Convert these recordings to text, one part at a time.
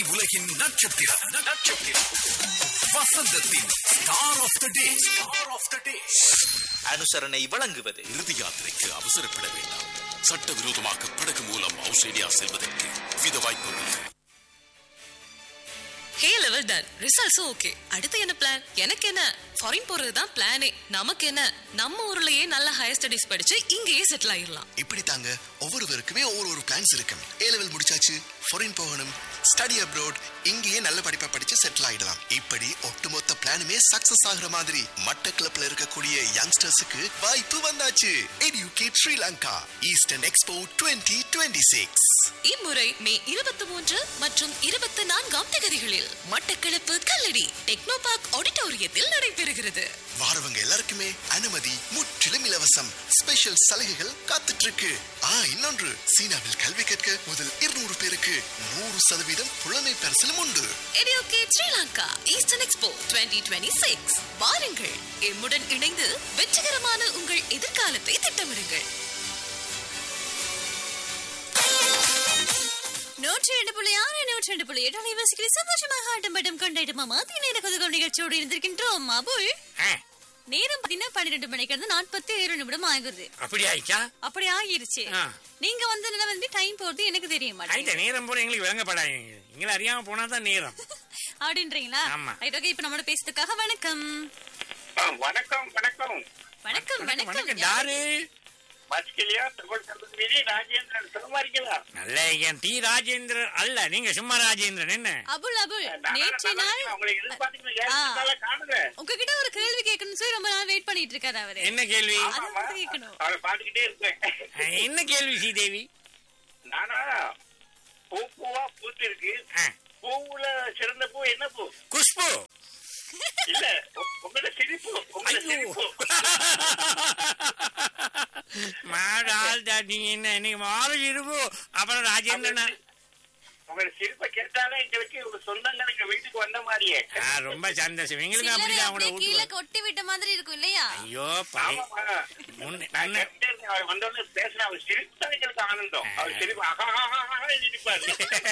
உலகின் நட்சத்திரம் நட்சத்திரம் வசந்தத்தின் star of the day star of the day அனுசரணை வழங்குவது இறுதி யாத்திரைக்கு அவசரப்பட வேண்டாம் சட்டவிரோதமாக படகு மூலம் ஆஸ்திரேலியா செல்வதற்கு வித வாய்ப்புள்ளது ஹே லெவல் டன் ரிசல்ட்ஸும் ஓகே அடுத்து என்ன பிளான் எனக்கு என்ன ஃபாரின் போறது தான் பிளானே நமக்கு என்ன நம்ம ஊர்லயே நல்ல ஹையர் ஸ்டடிஸ் படிச்சு இங்கேயே செட்டில் ஆயிடலாம் இப்படி தாங்க ஒவ்வொருவருக்குமே ஒவ்வொரு ஒரு பிளான்ஸ் இருக்கும் ஏ லெவல் முடிச்சாச்சு ஃபாரின் போகணும் ஸ்டடி அப்ரோட் இங்கேயே நல்ல படிப்பை படிச்சு செட்டில் ஆயிடலாம் இப்படி ஒட்டுமொத்த பிளானுமே சக்சஸ் ஆகுற மாதிரி மட்டக்களப்ல இருக்கக்கூடிய யங்ஸ்டர்ஸுக்கு வாய்ப்பு வந்தாச்சு எடியூகேட் ஸ்ரீலங்கா ஈஸ்டர்ன் எக்ஸ்போ 2026 இம்முறை மே இருபத்தி மூன்று மற்றும் இருபத்தி நான்காம் தேதிகளில் மட்டக்களப்பு கல்லடி டெக்னோ பார்க் ஆடிட்டோரியத்தில் நடைபெறுகிறது வாரவங்க எல்லாருக்குமே அனுமதி முற்றிலும் இலவசம் ஸ்பெஷல் சலுகைகள் காத்துட்டு இருக்கு ஆ இன்னொன்று சீனாவில் கல்வி கற்க முதல் இருநூறு பேருக்கு நூறு சதவீதம் புலமை பரிசிலும் உண்டு எடியோகேட் ஸ்ரீலங்கா ஈஸ்டர்ன் எக்ஸ்போ 2026 வாருங்கள் எம்முடன் இணைந்து வெற்றிகரமான உங்கள் எதிர்காலத்தை திட்டமிடுங்கள் நூற்றி ரெண்டு புள்ளி ஆறு நூற்றி ரெண்டு புள்ளி எட்டு அலைவாசிகளை சந்தோஷமாக ஆட்டம் பாட்டம் கொண்டாடும் மதிய நேர கொதுகம் நிகழ்ச்சியோடு இருந்திருக்கின்றோம் அபுல் நேரம் பார்த்தீங்கன்னா பன்னிரெண்டு மணிக்கு இருந்து நாற்பத்தி ஏழு நிமிடம் ஆகுது அப்படி ஆயிச்சா அப்படி ஆகிருச்சு ஆ. நீங்க வந்ததுல வந்து டைம் போறது எனக்கு தெரிய ஐட்ட மாட்டேங்குது நேரம் போற எங்களுக்கு விளங்கப்படாது எங்களை அறியாம போனா தான் நேரம் அப்படின்றீங்களா ஆமா. ரைட் ஓகே இப்ப நம்மளோட பேசுறதுக்காக வணக்கம் வணக்கம் வணக்கம் வணக்கம் வணக்கம் வணக்கம் யாரு பஸ்கிலியா தகவல் சம்பந்த மீறி ராஜேந்திரன் சுகமா இருக்கீங்களா நல்ல என் டி ராஜேந்திரன் அல்ல நீங்க சும்மா ராஜேந்திரன் என்ன அபுல் அபுல் நான் நேற்று நல்லா நாள் இருக்கேன். உங்களை எதிர்பார்த்துட்டு ஏழு ஆ. நாளா காணுங்க உங்ககிட்ட ஒரு கேள்வி கேட்கணும்னு சொல்லி ரொம்ப நாள் வெயிட் பண்ணிட்டு இருக்காரு அவரு என்ன கேள்வி அது ஆமா. மட்டும் கேட்கணும் அவரை பார்த்துக்கிட்டே இருக்கேன் அஹ், என்ன கேள்வி ஸ்ரீதேவி நானா பூ பூவா பூத்து இருக்கு ஆ. பூவுல சிறந்த பூ என்ன பூ குஷ்பு இல்ல உ- உங்களோட சிரிப்பு உங்களோட ஐயோ சிரிப்பு மாடால் நீங்க என்ன நீங்க மாறு இருப்பு அப்புறம் ராஜேந்திரனா உங்களோட சிரிப்பை கேட்டாலே எங்களுக்கு உங்க சொந்தங்கள் எங்க வீட்டுக்கு வந்த மாதிரியே ஆ, ரொம்ப சந்தோஷம் எங்களுக்கு சிலரை அப்படிதான் அப்படியே அவங்கள கீழே விட்டு கொட்டி விட்ட மாதிரி இருக்கும் இல்லையா ஐயோ பழைய ஆமாமா. முன்ன- நான் முன்ன- கேட்டுட்டே இருக்கேன். அவர் வந்தோடனே பேசுன அவர் சிரிப்பு தான் எங்களுக்கு ஆனந்தம் அவர் சிரிப்பு ஆஹா ஆஹா, ஆஹா சிரிப்பாரு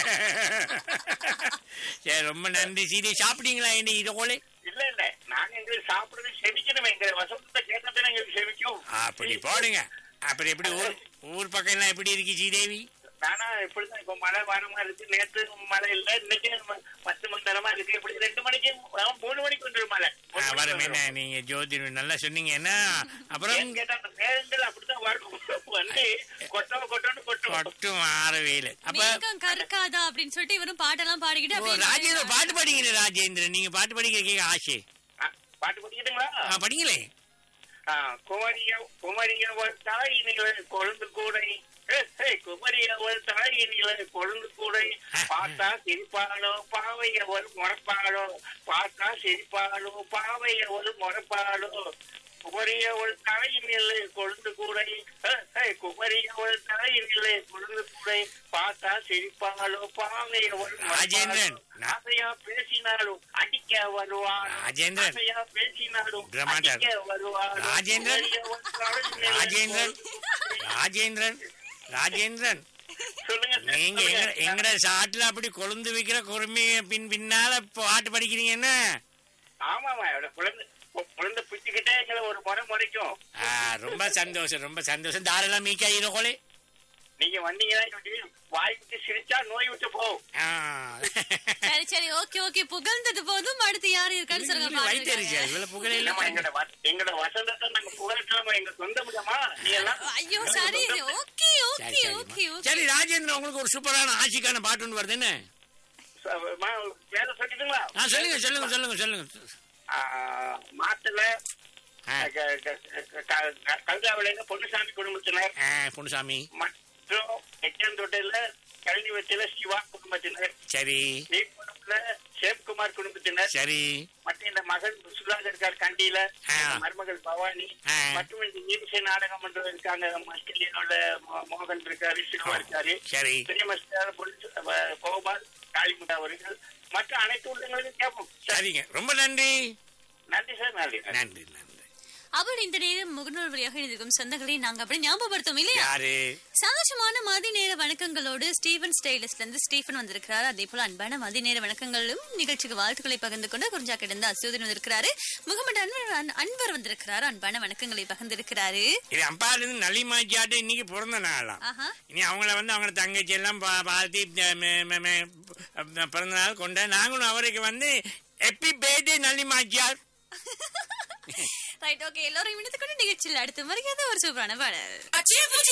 சரி ரொம்ப நன்றி சீதை சாப்பிட்டீங்களா இன்னைக்கு இதோலே இல்ல இல்ல நாங்க எங்களுக்கு சாப்பிடுறது செமிக்கணும் எங்க வசந்தத்தை கேட்டதுன்னு எங்களுக்கு செமிக்கும் அப்படி போடுங்க அப்புறம் எப்படி ஊர் ஊர் பக்கம் எல்லாம் எப்படி இருக்கு ஸ்ரீதேவி நானா இப்படிதான் இப்ப மழை வரமா இருக்கு நேத்து மழை இல்ல இன்னைக்கு ம- பத்து மணி நேரமா இருக்கு இப்படி ரெண்டு மணிக்கு ஆ, மூணு மணிக்கு வந்துடும் மழை ஆ, மூணு மணிக்கு வரும் என்ன வந்துரும். நீங்க ஜோதி நல்லா சொன்னீங்க என்ன அப்புறம் ஏன்னு கேட்டா அந்த மேகங்கள் அப்படித்தான் வரும் வந்து கொட்டோ கொட்டோன்னு கொட்டும் கொட்டும் ஆறு வெயில் அப்ப மேகம் கருக்காதா அப்படின்னு சொல்லிட்டு இவரும் பாட்டெல்லாம் பாடிக்கிட்டு ஓ, அப்படியே ராஜேந்திரன் பாட்டு படிக்கிறேன் ராஜேந்திரன் நீங்க பாட்டு படிக்கிற கேட்க ஆசை ஆ, பாட்டு படிக்கிட்டுங்களா ஆ, படிங்களே ஆ, குமரிய குமரியவள் தாயினில கொழுந்து கூடை ஏ, ஏ, குமரியவள் தாயினில கொழுந்து கூடை பார்த்தா சிரிப்பாளோ பாவையவள் முறப்பாளோ பார்த்தா சிரிப்பாளோ பாவையவள் முறப்பாளோ குமரியவள் தாயினில கொழுந்து கூடை ஏ, ஏ, குமரியவள் தாயினில கொழுந்து கூடை பார்த்தா சிரிப்பாளோ பாவையவள் ராஜேந்திரன், நான்- ஆசையா பேசினாலும் அடிக்க வருவாள் ராஜேந்திரன். ஆசையா பேசினாலும் பிரமாண்டர். அடிக்க வருவாள் ராஜேந்திரன். ராஜேந்திரன். ராஜேந்திரன் ராஜேந்திரன் சொல்லுங்க சார், நீங்க சொல்லுங்க. எங்க எங்கட சாட்டுல அப்படி கொழுந்து வைக்கிற குறுமி பின் பின்னால பாட்டு படிக்கிறீங்க என்ன ஆமாமா அவட குழந்தை கு- குழந்தை பிச்சுக்கிட்டே எங்களை ஒரு முறை முறைக்கும் ஆ, ரொம்ப சந்தோஷம் ரொம்ப சந்தோஷம் தாராளம் மீக்கா இருக்கோலே நீங்க வந்தீங்கன்னா இப்படி வாய் விட்டு சிரிச்சா நோய் விட்டு போகும் சரி சரி ஓகே ஓகே புகழ்ந்தது போதும் அடுத்து யாரு இருக்கான்னு சொல்லுங்க வைத்தறிச்சா பாத்துருக்காங்க. இவ்வளவு புகழ இல்லம்மா, எங்களோட வ- எங்களோட வசந்தத்தை நாங்க புகழட்டாம எங்க சொந்த முடியாமா நீ எல்லாம் ஐயோ சரி ஓகே சரி ஓகே ஓகே சரிம்மா. சரி ராஜேந்திரன் உங்களுக்கு ஒரு சூப்பரான ஆட்சிக்கான பாட்டு ஒன்று வருது என்ன ச- மா- வேலை சொல்லிட்டுங்களா ஆ, சொல்லுங்க சொல்லுங்க சொல்லுங்க சொல்லுங்க ஆ, மாட்டுல ஆ, க- க- க- க- கங்காவில பொன்னுசாமி குடும்பத்தினர் ஆ, பொன்னுசாமி மற்றும் எச்சந்தொட்டையில கழனி வச்சில சிவா குடும்பத்தினர் சரி ஸ்ரீகுளம்ல சேவ்குமார் குடும்பத்தினர் சரி மற்றும் இந்த மகன் சுதாகர் இருக்கார் கண்டியில ஆ. இந்த மருமகள் பவானி ஆ. மற்றும் இந்த ஈரிசை நாடகம் மன்றம் இருக்காங்க மஸ்கலியனோட மோ- மோகன் இருக்காரு சிவா இருக்காரு சரி பெரிய மஸ்டர் கோபால் காளிமுண்டா அவர்கள் மற்ற அனைத்து உள்ளங்களுக்கும் கேட்போம் சரி சரிங்க ரொம்ப நன்றி நன்றி சார் நன்றி நன்றி நன்றி அப்படி இந்த நேரம் முகநூல் வழியாக இருக்கும் சொந்தங்களை நாங்க அப்படி ஞாபகப்படுத்தோம் இல்லையா யாரு சந்தோஷமான மதிய நேர வணக்கங்களோடு ஸ்டீவன் ஸ்டைலிஸ்ட்ல இருந்து ஸ்டீஃபன் வந்திருக்கிறார் அதே போல அன்பான மதிய நேர வணக்கங்களும் நிகழ்ச்சிக்கு வாழ்த்துக்களை பகிர்ந்து கொண்டு குறிஞ்சா கிடந்த அசோதன் வந்திருக்கிறாரு முகமது அன்வர் அன்- அன்வர் வந்திருக்கிறார் அன்பான வணக்கங்களை பகிர்ந்திருக்கிறாரு இது அப்பால இருந்து நல்லிமாச்சியாட்டு இன்னைக்கு பிறந்த நாளாம் ஆஹா இனி அவங்கள வந்து அவங்க தங்கச்சி எல்லாம் பா- பார்த்து அஹ், ம- ம- ம- பிறந்த நாள் கொண்ட நாங்களும் அவருக்கு வந்து ஹாப்பி பர்த்டே நல்லிமாச்சியார் ரைட் ஓகே எல்லாரும் இணைத்து கொண்டு நிகழ்ச்சியில் அடுத்த மரியாதை ஒரு சூப்பரான பாடல்